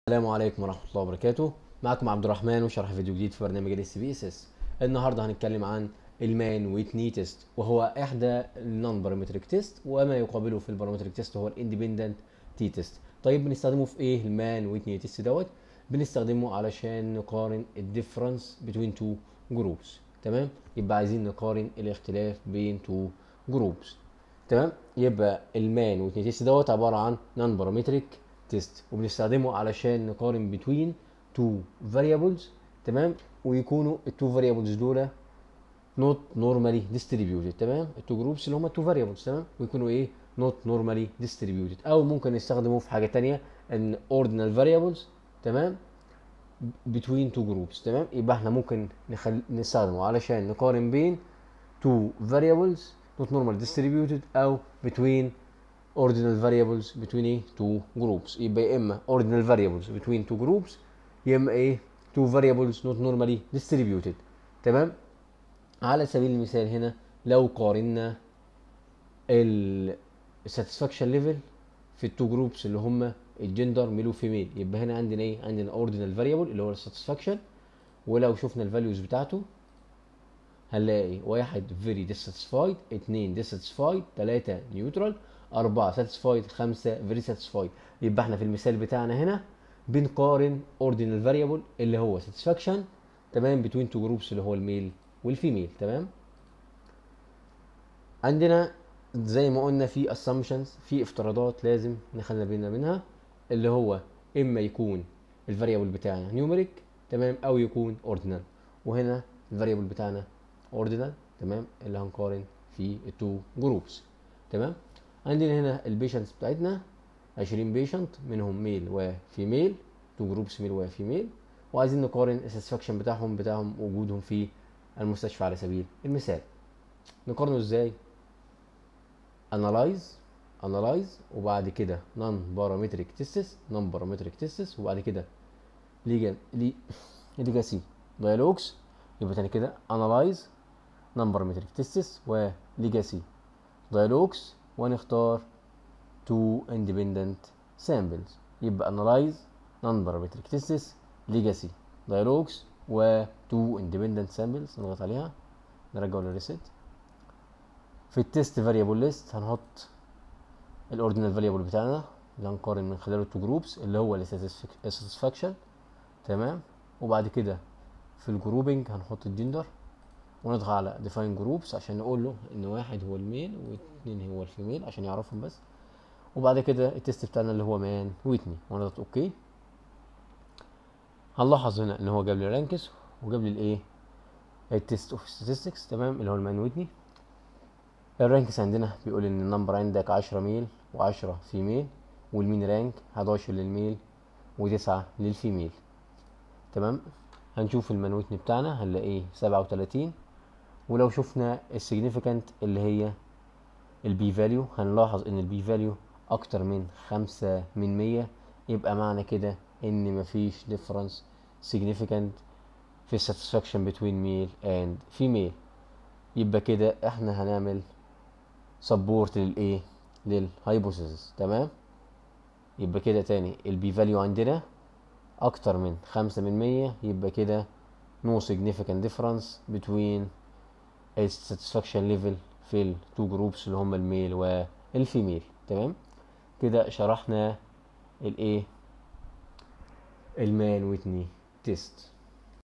السلام عليكم ورحمة الله وبركاته معكم عبد الرحمن وشرح فيديو جديد في برنامج الاس بي اس اس النهارده هنتكلم عن المان ويتني تيست وهو احدى النون بارامتريك تيست وما يقابله في البارامتريك تيست هو الاندبندنت تي تيست طيب بنستخدمه في ايه المان ويتني تيست دوت بنستخدمه علشان نقارن الديفرنس بين تو جروبس تمام يبقى عايزين نقارن الاختلاف بين تو جروبس تمام يبقى المان ويتني تيست دوت عبارة عن نون بارامتريك تيست وبنستخدمه علشان نقارن بين تو فاريبلز تمام ويكونوا التو فاريبلز دول نوت نورمالي ديستريبيوتد تمام التو جروبس اللي هم التو فاريبلز تمام ويكونوا ايه نوت نورمالي ديستريبيوتد او ممكن نستخدمه في حاجه تانية ان اوردينال فاريبلز تمام between two groups تمام يبقى احنا ممكن نخل... نستخدمه علشان نقارن بين two variables not normally distributed او between ordinal variables between ايه two groups يبقى يا اما ordinal variables between two groups يا اما ايه two variables not normally distributed تمام على سبيل المثال هنا لو قارنا ال satisfaction level في التو جروبس اللي هم الجندر ميل وفيميل يبقى هنا عندنا ايه عندنا ordinal variable اللي هو الساتسفاكشن ولو شفنا الفاليوز بتاعته هنلاقي واحد very dissatisfied اتنين dissatisfied تلاتة neutral أربعة satisfied خمسة very satisfied يبقى احنا في المثال بتاعنا هنا بنقارن ordinal variable اللي هو satisfaction تمام between two groups اللي هو الميل والفيميل تمام عندنا زي ما قلنا في assumptions في افتراضات لازم نخلي بالنا منها اللي هو اما يكون الفاريبل بتاعنا نيوميريك تمام او يكون ordinal وهنا الفاريبل بتاعنا ordinal تمام اللي هنقارن في التو جروبس تمام عندنا هنا البيشنتس بتاعتنا 20 بيشنت منهم ميل وفيميل تو جروبس ميل وفيميل وعايزين نقارن الساتسفاكشن بتاعهم بتاعهم وجودهم في المستشفى على سبيل المثال نقارنه ازاي انالايز انالايز وبعد كده نون بارامتريك تيستس نون بارامتريك تيستس وبعد كده ليجن لي ليجاسي دايلوجز يبقى تاني كده انالايز نون بارامتريك تيستس وليجاسي دايلوجز ونختار two independent samples يبقى analyze non-parametric tests legacy dialogues و two independent samples نضغط عليها نرجع للريست في التست variable list هنحط الاوردينال variable بتاعنا اللي هنقارن من خلاله two groups اللي هو الساتسفاكشن تمام وبعد كده في الجروبنج هنحط الجندر ونضغط على define groups عشان نقول له ان واحد هو الميل واثنين هو الفيميل عشان يعرفهم بس وبعد كده التست بتاعنا اللي هو مان ويتني ونضغط اوكي هنلاحظ هنا ان هو جاب لي رانكس وجاب لي الايه التست اوف statistics تمام اللي هو المان ويتني الرانكس عندنا بيقول ان النمبر عندك 10 ميل و10 فيميل والمين رانك 11 للميل و9 للفيميل تمام هنشوف المان ويتني بتاعنا هنلاقيه 37 ولو شفنا السيجنيفيكانت اللي هي البي فاليو هنلاحظ ان البي فاليو اكتر من خمسة من مية يبقى معنى كده ان مفيش difference significant في satisfaction between male and female يبقى كده احنا هنعمل support للايه للهايبوثيسيس تمام يبقى كده تاني البي فاليو عندنا اكتر من خمسة من مية يبقى كده no significant difference between الساتسفاكشن ليفل في التو جروبس اللي هم الميل والفيميل تمام كده شرحنا الايه المان ويتني تيست